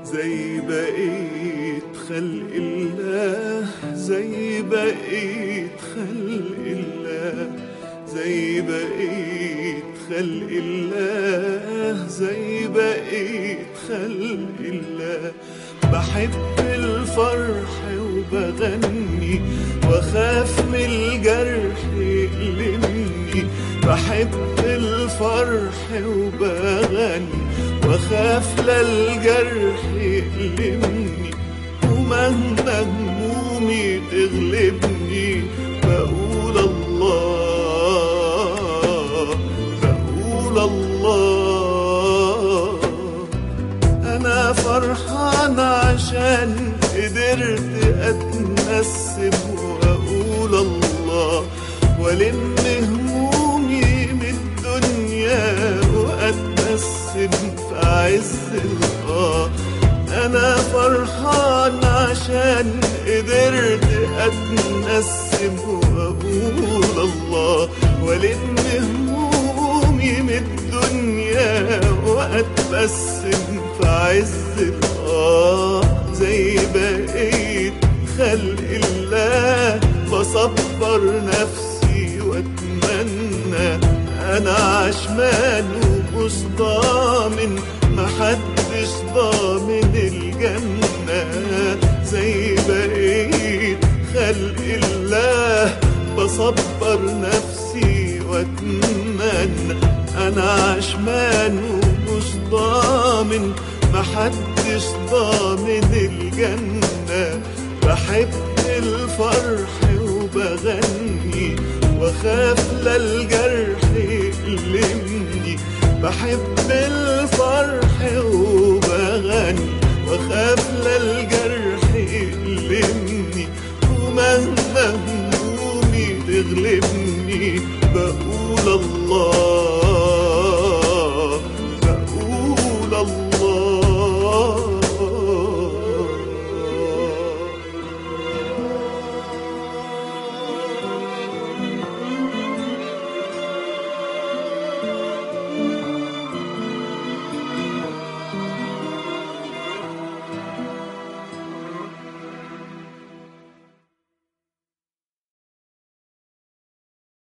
زي بقيت خلق الله زي بقيت خلق الله زي بقيت خلق الله زي بقيت خلق الله بحب الفرح وبغني واخاف من الجرح يألمني بحب الفرح وبغني واخاف للجرح يألمني ومهما همومي تغلبني بقول الله بقول الله انا فرحان عشان قدرت اتنسب واقول الله والم همومي من الدنيا واتنسب في عز الاه انا فرحان عشان قدرت اتنسب واقول الله والم همومي من الدنيا واتبسم في عز الاه زي بقيت خلق الله بصبر نفسي واتمنى انا عشمان ومش ضامن محدش ضامن الجنة زي بقيت خلق الله بصبر نفسي واتمنى انا عشمان ومش ضامن محدش ضامن الجنة بحب الفرح وبغني واخاف للجرح يألمني بحب الفرح وبغني واخاف للجرح يألمني ومهما همومي تغلبني بقول الله